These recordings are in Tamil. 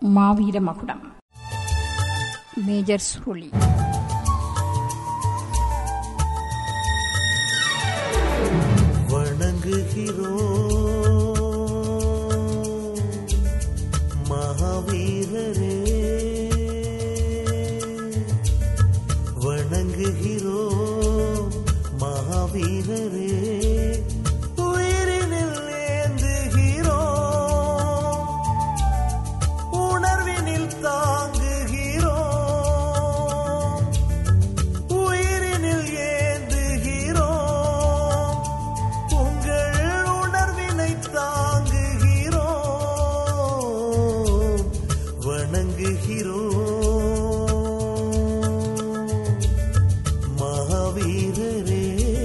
மாவீர மகுடம் மேஜர் சுருளி வணங்குகிறோம் மகாவீரரே வணங்குகிறோம் மகாவீரரே உயிரினில் ஏந்துகிறோம் உணர்வினில் தாங்குகிறோம் உயிரினில் ஏந்துகிறோம் உங்கள் உணர்வினை தாங்குகிறோம் வணங்குகிறோம் மகாவீரரே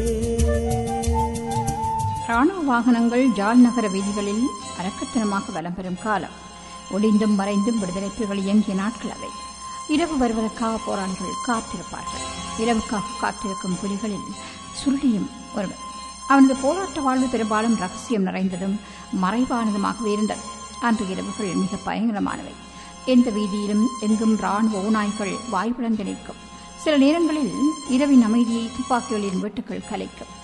ராணுவ வாகனங்கள் ஜாழ் நகர வீதிகளில் அரக்கத்தனமாக வலம் பெறும் காலம் ஒளிந்தும் மறைந்தும் விடுதலை புலிகள் இயங்கிய நாட்கள் அவை இரவு வருவதற்காக போராளிகள் காத்திருப்பார்கள் இரவுக்காக காத்திருக்கும் புலிகளில் சுருளியும் ஒருவர் அவனது போராட்ட வாழ்வு பெரும்பாலும் ரகசியம் நிறைந்ததும் மறைவானதுமாகவே இருந்தது அன்று இரவுகள் மிக பயங்கரமானவை எந்த வீதியிலும் எங்கும் ராணுவ ஊனாய்கள் வாய்விழந்து நிற்கும் சில நேரங்களில் இரவின் அமைதியை துப்பாக்கிகளின் வெட்டுக்கள் கலைக்கும்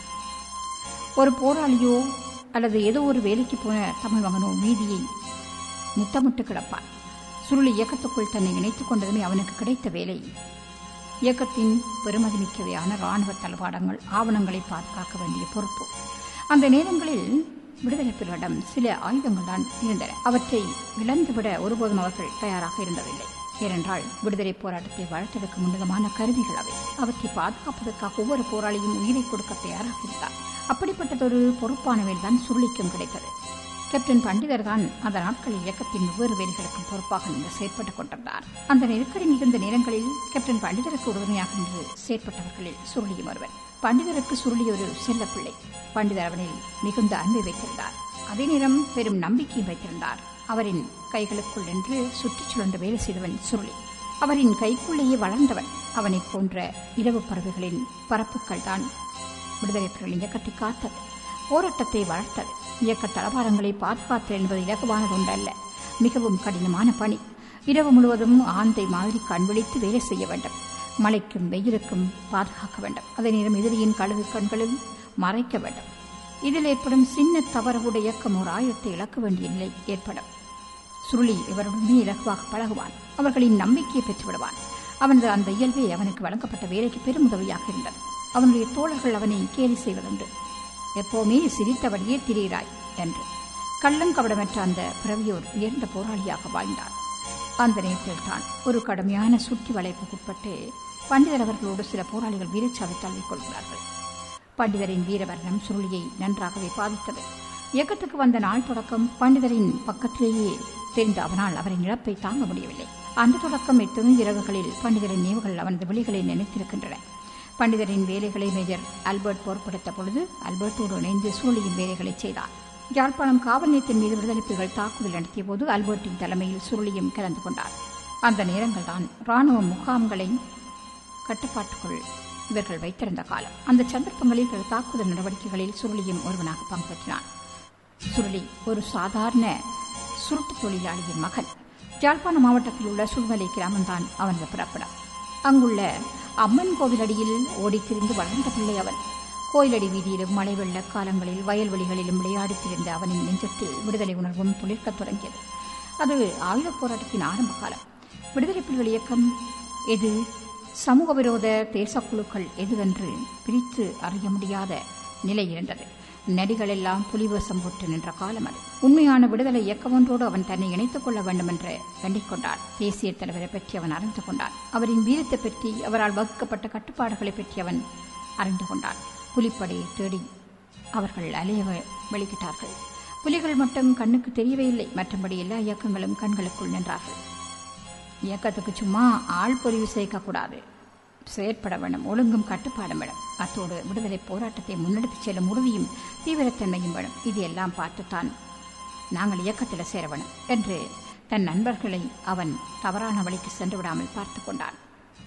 ஒரு போராளியோ அல்லது ஏதோ ஒரு வேலைக்கு போன தமிழ் மகனோ வீதியை முத்தமிட்டு கிடப்பான் சுருளி இயக்கத்துக்குள் தன்னை இணைத்துக் கொண்டதுமே அவனுக்கு கிடைத்த வேலை இயக்கத்தின் பெருமதிமிக்கவையான ராணுவ தளவாடங்கள் ஆவணங்களை பாதுகாக்க வேண்டிய பொறுப்பு அந்த நேரங்களில் விடுதலை புலிகளிடம் சில ஆயுதங்கள் தான் இருந்தன அவற்றை இழந்துவிட ஒருபோதும் அவர்கள் தயாராக இருந்ததில்லை ஏனென்றால் விடுதலை போராட்டத்தை வளர்த்தெடுக்கும் உன்னதமான கருவிகள் அவை அவற்றை பாதுகாப்பதற்காக ஒவ்வொரு போராளியும் உயிரை கொடுக்க தயாராக இருந்தார் அப்படிப்பட்டதொரு பொறுப்பான வேலைதான் சுருளிக்கும் கிடைத்தது கேப்டன் பண்டிதர் தான் அந்த நாட்களில் இயக்கத்தின் வெவ்வேறு வேலைகளுக்கும் பொறுப்பாக நின்று செயற்பட்டுக் கொண்டிருந்தார் அந்த நெருக்கடி மிகுந்த நேரங்களில் கேப்டன் பண்டிதருக்கு உறுதுணையாக நின்று செயற்பட்டவர்களில் சுருளியும் ஒருவர் பண்டிதருக்கு சுருளி ஒரு செல்ல பிள்ளை பண்டிதர் அவனில் மிகுந்த அன்பை வைத்திருந்தார் அதே நேரம் பெரும் நம்பிக்கையும் வைத்திருந்தார் அவரின் கைகளுக்குள் நின்று சுற்றிச் சுழன்று வேலை செய்தவன் சுருளி அவரின் கைக்குள்ளேயே வளர்ந்தவன் அவனைப் போன்ற இரவு பறவைகளின் பரப்புக்கள் தான் விடுதலை புலிகளின் இயக்கத்தை காத்தது போராட்டத்தை வளர்த்தது இயக்க தளவாடங்களை பாதுகாத்தல் என்பது இலகுவானது ஒன்றல்ல மிகவும் கடினமான பணி இரவு முழுவதும் ஆந்தை மாதிரி கண் விழித்து வேலை செய்ய வேண்டும் மழைக்கும் வெயிலுக்கும் பாதுகாக்க வேண்டும் அதே நேரம் எதிரியின் கழுகு கண்களும் மறைக்க வேண்டும் இதில் ஏற்படும் சின்ன தவறுடைய இயக்கம் ஒரு ஆயுதத்தை இழக்க வேண்டிய நிலை ஏற்படும் சுருளி இவருடனே இலகுவாக பழகுவான் அவர்களின் நம்பிக்கையை பெற்றுவிடுவான் அவனது அந்த இயல்பே அவனுக்கு வழங்கப்பட்ட வேலைக்கு பெரும் உதவியாக இருந்தது அவனுடைய தோழர்கள் அவனை கேலி செய்வதுண்டு எப்போவுமே சிரித்தபடியே திரிகிறாய் என்று கள்ளங்கபடமற்ற அந்த பிறவியோர் உயர்ந்த போராளியாக வாழ்ந்தார் அந்த நேரத்தில் தான் ஒரு கடுமையான சுற்றி வளைப்புக்குட்பட்டு பண்டிதர் அவர்களோடு சில போராளிகள் வீரச்சாவை தழுவிக் கொள்கிறார்கள் பண்டிதரின் வீரவர்ணம் சுருளியை நன்றாகவே பாதித்தது இயக்கத்துக்கு வந்த நாள் தொடக்கம் பண்டிதரின் பக்கத்திலேயே தெரிந்த அவனால் அவரின் இழப்பை தாங்க முடியவில்லை அந்த தொடக்கம் எத்தனை இரவுகளில் பண்டிதரின் நினைவுகள் அவனது விழிகளை நினைத்திருக்கின்றன பண்டிதரின் வேலைகளை மேஜர் அல்பர்ட் பொறுப்படுத்த பொழுது அல்பர்ட்டோடு இணைந்து சுருளியின் வேலைகளை செய்தார் யாழ்ப்பாணம் காவல் நிலையத்தின் மீது விடுதலை புலிகள் தாக்குதல் நடத்திய போது அல்பர்ட்டின் தலைமையில் சுருளியும் கலந்து கொண்டார் அந்த நேரங்கள்தான் ராணுவ முகாம்களை கட்டுப்பாட்டுக்குள் இவர்கள் வைத்திருந்த காலம் அந்த சந்தர்ப்பங்களில் பல தாக்குதல் நடவடிக்கைகளில் சுருளியும் ஒருவனாக பங்கு பெற்றினான் சுருளி ஒரு சாதாரண சுருட்டு தொழிலாளியின் மகன் யாழ்ப்பாண மாவட்டத்தில் உள்ள சுல்மலை கிராமம்தான் அவனது பிறப்பிடம் அங்குள்ள அம்மன் கோவிலடியில் ஓடித்திரிந்து வளர்ந்த பிள்ளை அவன் கோயிலடி வீதியிலும் மழை வெள்ள காலங்களில் வயல்வெளிகளிலும் விளையாடித் திரிந்த அவனின் நெஞ்சத்தில் விடுதலை உணர்வும் துளிர்க்கத் தொடங்கியது அது ஆயுதப் போராட்டத்தின் ஆரம்ப காலம் விடுதலை புலிகள் இயக்கம் எது சமூக விரோத தேசக்குழுக்கள் எதுவென்று பிரித்து அறிய முடியாத நிலை இருந்தது நடிகள் எல்லாம் புலிவேசம் போட்டு நின்ற காலம் அது உண்மையான விடுதலை இயக்கம் ஒன்றோடு அவன் தன்னை இணைத்துக் கொள்ள வேண்டும் என்று வேண்டிக் கொண்டான் தேசிய தலைவரை பற்றி அவன் அறிந்து கொண்டான் அவரின் வீரத்தை பற்றி அவரால் வகுக்கப்பட்ட கட்டுப்பாடுகளை பற்றி அவன் அறிந்து கொண்டான் புலிப்படையை தேடி அவர்கள் அலைய வெ- வெளியிட்டார்கள் புலிகள் மட்டும் கண்ணுக்கு தெரியவே இல்லை மற்றபடி எல்லா இயக்கங்களும் கண்களுக்குள் நின்றார்கள் இயக்கத்துக்கு சும்மா ஆள் பொறிவு சேர்க்கக்கூடாது செயற்பட வேண்டும் ஒழுங்கும் கட்டுப்பாடும் வேணும் அத்தோடு விடுதலை போராட்டத்தை முன்னெடுத்துச் செல்லும் உறுதியும் தீவிரத்தன்மையும் வேணும் இது எல்லாம் பார்த்துத்தான் நாங்கள் இயக்கத்தில் சேர வேணும் என்று தன் நண்பர்களை அவன் தவறான வழிக்கு சென்று விடாமல் பார்த்து கொண்டான்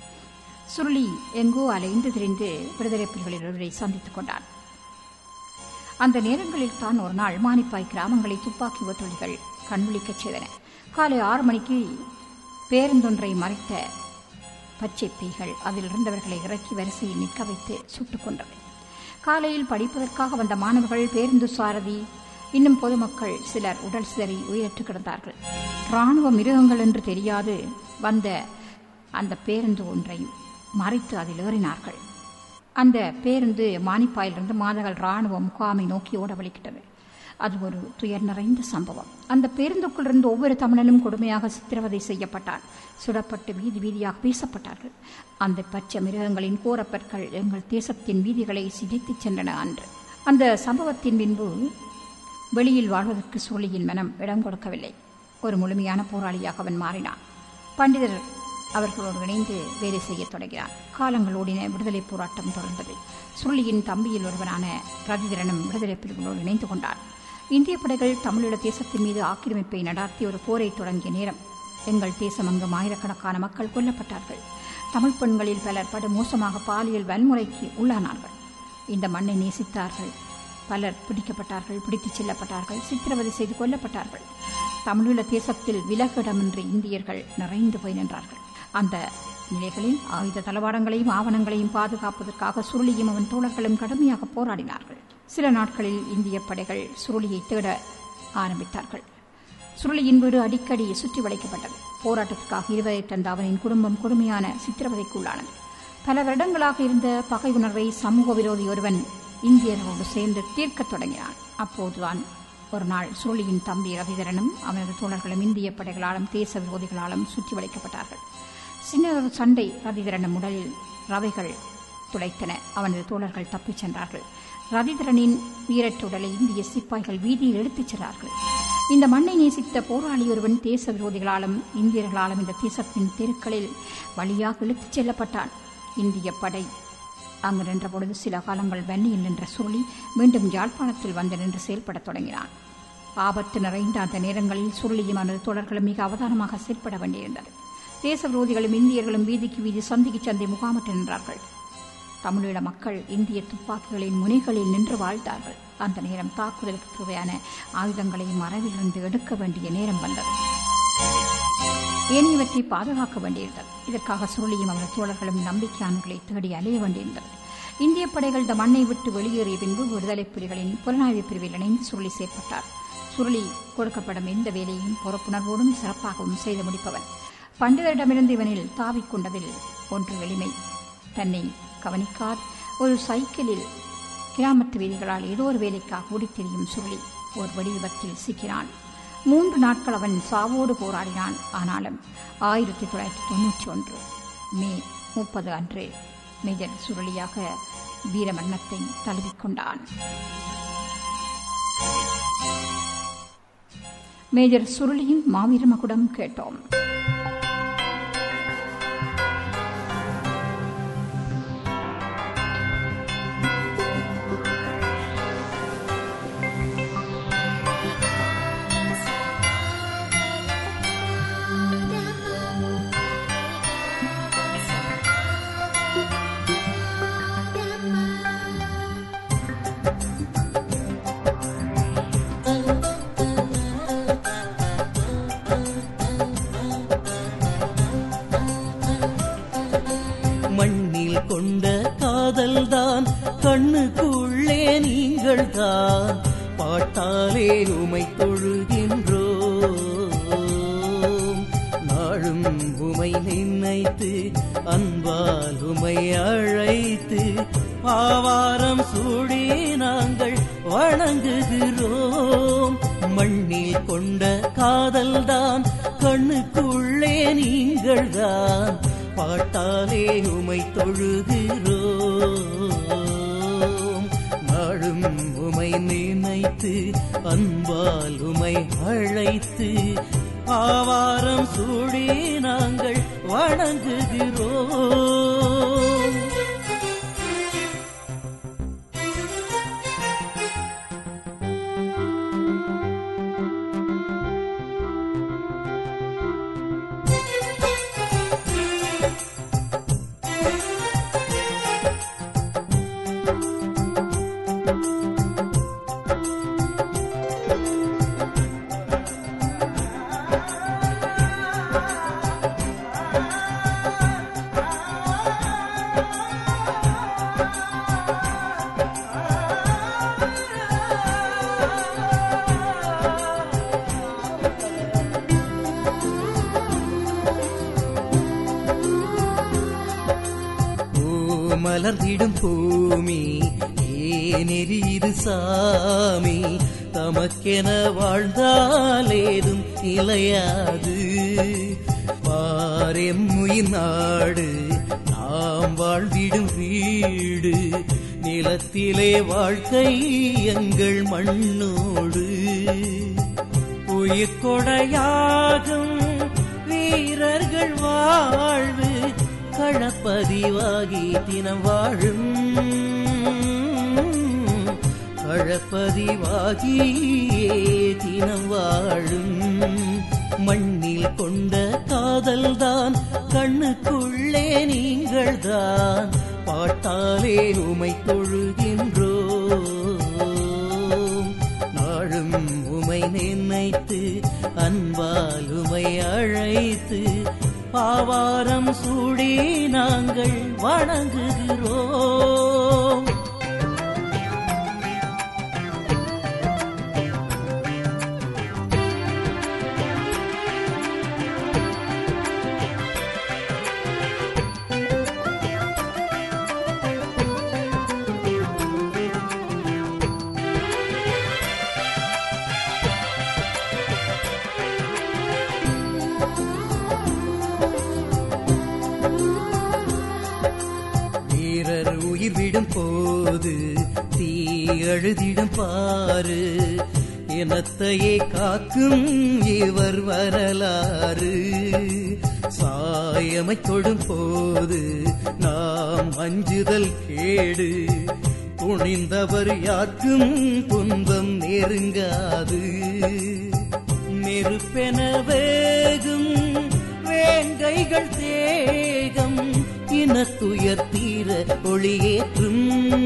சுருளி எங்கோ அலைந்து திரிந்து விடுதலை புலிகளில் ஒருவரை சந்தித்துக் கொண்டான் அந்த நேரங்களில் தான் ஒரு நாள் மானிப்பாய் கிராமங்களை துப்பாக்கி வெட்டொலிகள் கண்விழிக்கச் செய்தன காலை ஆறு மணிக்கு பேருந்தொன்றை மறைத்த பச்சை பீகள் அதில் இருந்தவர்களை இறக்கி வரிசையில் நிற்க வைத்து சுட்டுக் கொண்டது காலையில் படிப்பதற்காக வந்த மாணவர்கள் பேருந்து சாரதி இன்னும் பொதுமக்கள் சிலர் உடல் சிதறி உயிரற்று கிடந்தார்கள் ராணுவ மிருகங்கள் என்று தெரியாது வந்த அந்த பேருந்து ஒன்றை மறைத்து அதில் ஏறினார்கள் அந்த பேருந்து மானிப்பாயிலிருந்து மாதகள் ராணுவ முகாமை நோக்கி ஓட வலிக்கிட்டது அது ஒரு துயர் நிறைந்த சம்பவம் அந்த பேருந்துக்குள் இருந்து ஒவ்வொரு தமிழனும் கொடுமையாக சித்திரவதை செய்யப்பட்டார் சுடப்பட்டு வீதி வீதியாக வீசப்பட்டார்கள் அந்த பச்சை மிருகங்களின் கோரப்பற்கள் எங்கள் தேசத்தின் வீதிகளை சிதைத்துச் சென்றன அன்று அந்த சம்பவத்தின் பின்பு வெளியில் வாழ்வதற்கு சூழியின் மனம் இடம் கொடுக்கவில்லை ஒரு முழுமையான போராளியாக அவன் மாறினான் பண்டிதர் அவர்களோடு இணைந்து வேலை செய்யத் தொடங்கினார் காலங்கள் ஓடின விடுதலை போராட்டம் தொடர்ந்தது சுருளியின் தம்பியில் ஒருவனான ரதிதரனும் விடுதலை பிரிவுகளோடு இணைந்து கொண்டார் இந்திய படைகள் தமிழீழ தேசத்தின் மீது ஆக்கிரமிப்பை நடாத்தி ஒரு போரை தொடங்கிய நேரம் எங்கள் தேசம் அங்கும் ஆயிரக்கணக்கான மக்கள் கொல்லப்பட்டார்கள் தமிழ் பெண்களில் பலர் படு மோசமாக பாலியல் வன்முறைக்கு உள்ளானார்கள் இந்த மண்ணை நேசித்தார்கள் பலர் பிடிக்கப்பட்டார்கள் பிடித்துச் செல்லப்பட்டார்கள் சித்திரவதை செய்து கொல்லப்பட்டார்கள் தமிழீழ தேசத்தில் விலகிடமின்றி இந்தியர்கள் நிறைந்து போய் நின்றார்கள் அந்த நிலைகளில் ஆயுத தளவாடங்களையும் ஆவணங்களையும் பாதுகாப்பதற்காக சுருளியும் அவன் தோழர்களும் கடுமையாக போராடினார்கள் சில நாட்களில் இந்திய படைகள் சுருளியை தேட ஆரம்பித்தார்கள் சுருளியின் வீடு அடிக்கடி சுற்றி வளைக்கப்பட்டது போராட்டத்துக்காக இருவரை தந்த அவனின் குடும்பம் கொடுமையான சித்திரவதைக்குள்ளானது பல வருடங்களாக இருந்த பகை உணர்வை சமூக விரோதி ஒருவன் இந்தியர்களோடு சேர்ந்து தீர்க்கத் தொடங்கினான் அப்போதுதான் ஒரு நாள் சுருளியின் தம்பி ரவிதரனும் அவனது தோழர்களும் இந்திய படைகளாலும் தேச விரோதிகளாலும் சுற்றி வளைக்கப்பட்டார்கள் சின்ன ஒரு சண்டை ரவிதரனும் உடலில் ரவைகள் துளைத்தன அவனது தோழர்கள் தப்பிச் சென்றார்கள் ரவிதரனின் வீரற்ற உடலை இந்திய சிப்பாய்கள் வீதியில் எடுத்துச் சென்றார்கள் இந்த மண்ணை நேசித்த போராளி ஒருவன் தேச விரோதிகளாலும் இந்தியர்களாலும் இந்த தேசத்தின் தெருக்களில் வழியாக இழுத்துச் செல்லப்பட்டான் இந்திய படை அங்கு நின்ற பொழுது சில காலங்கள் வன்னியில் நின்ற சுருளி மீண்டும் யாழ்ப்பாணத்தில் வந்து நின்று செயல்படத் தொடங்கினான் ஆபத்து நிறைந்த அந்த நேரங்களில் சுருளியும் அவனது தோழர்களும் மிக அவதானமாக செயல்பட வேண்டியிருந்தது தேச விரோதிகளும் இந்தியர்களும் வீதிக்கு வீதி சந்திக்கு சந்தை முகாமிட்டு நின்றார்கள் தமிழீழ மக்கள் இந்திய துப்பாக்கிகளின் முனைகளில் நின்று வாழ்ந்தார்கள் அந்த நேரம் தாக்குதலுக்கு தேவையான ஆயுதங்களை மறைவிலிருந்து எடுக்க வேண்டிய நேரம் வந்தது ஏனையவற்றை பாதுகாக்க வேண்டியிருந்தது இதற்காக சுருளியும் அவரது தோழர்களும் நம்பிக்கையானவர்களை தேடி அலைய வேண்டியிருந்தது இந்திய படைகள் இந்த மண்ணை விட்டு வெளியேறிய பின்பு விடுதலை புலிகளின் புலனாய்வு பிரிவில் இணைந்து சுருளி செயற்பட்டார் சுருளி கொடுக்கப்படும் எந்த வேலையையும் பொறுப்புணர்வோடும் சிறப்பாகவும் செய்து முடிப்பவன் பண்டிதரிடமிருந்து இவனில் தாவிக் கொண்டதில் ஒன்று எளிமை தன்னை கவனிக்கார் ஒரு சைக்கிளில் கிராமத்து வீதிகளால் ஏதோ ஒரு வேலைக்காக ஓடித் திரியும் சுருளி ஒரு வெடி விபத்தில் சிக்கினான் மூன்று நாட்கள் அவன் சாவோடு போராடினான் ஆனாலும் ஆயிரத்தி தொள்ளாயிரத்தி தொன்னூற்றி ஒன்று மே முப்பது அன்று மேஜர் சுருளியாக வீரமரணத்தை தழுவிக்கொண்டான் மேஜர் சுருளியின் மாவீர மகுடம் கேட்டோம் மண்ணில் கொண்ட காதல்தான் கண்ணுக்குள்ளே நீங்கள் தான் பாட்டாலே உமை தொழுகின்றோம் நாளும் உமை நினைத்து அன்பால் உமை அழைத்து ஆவாரம் சூடி நாங்கள் வணங்குகிறோம் மண்ணில் கொண்ட காதல்தான் கண்ணுக்குள்ளே நீங்கள் தான் பாட்டாலே உமை தொழுகிறோம் நாளும் உமை நினைத்து அன்பால் உமை அழைத்து ஆவாரம் சூடி நாங்கள் வணங்குகிறோம் மலர்ந்திடும் பூமி ஏனெறிது சாமி தமக்கென வாழ்ந்தாலேதும் இலையாது பாரெம்முயின் நாடு நாம் வாழ்ந்திடும் வீடு நிலத்திலே வாழ்க்கை எங்கள் மண்ணோடு உயிர் கொடையாகும் வீரர்கள் வாழ்வு களப்பதிவாகி தினம் வாழும் களப்பதிவாகியே தினம் வாழும் மண்ணில் கொண்ட காதல்தான் கண்ணுக்குள்ளே நீங்கள்தான் பாட்டாலே உமை தொழுகின்றோம் நாளும் உமை நினைத்து அன்பால் உமை அழைத்து பாவாரம் சூடி நாங்கள் வணங்குகிறோம் வீரர் உயிர் விடும் போது தீ அழுதிடும் பாரு இனத்தையே காக்கும் இவர் வரலாறு சாயமை தொடும் போது நாம் அஞ்சுதல் கேடு துணிந்தவர் யாருக்கும் துன்பம் நெருங்காது நெருப்பென வேகும் வேங்கைகள் தேகம் இனத்துயர் தீர ஒளியேற்றும்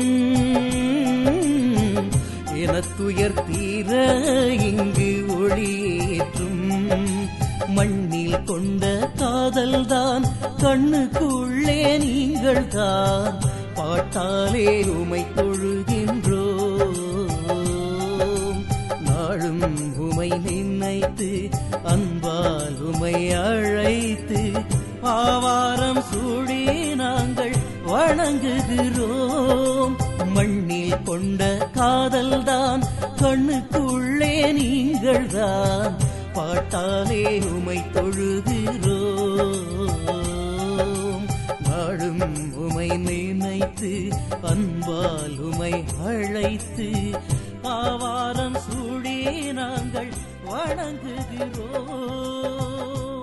இனத்துயர் தீர இங்கு ஒளியேற்றும் மண்ணில் கொண்ட காதல்தான் கண்ணுக்குள்ளே நீங்கள் தான் பாட்டாலே உமை தொழுகின்றோம் நாளும் உமை நினைத்து அன்பால் உமை அழைத்து ஆவாரம் சூடி நாங்கள் வணங்குகிறோம் மண்ணில் கொண்ட காதல்தான் கண்ணுக்குள்ளே நீங்கள் தான் பாட்டாலே உமை தொழுகிறோம் நாளும் உமை நினைத்து அன்பால் உமை அழைத்து ஆவாரம் சூடி நாங்கள் வணங்குகிறோம்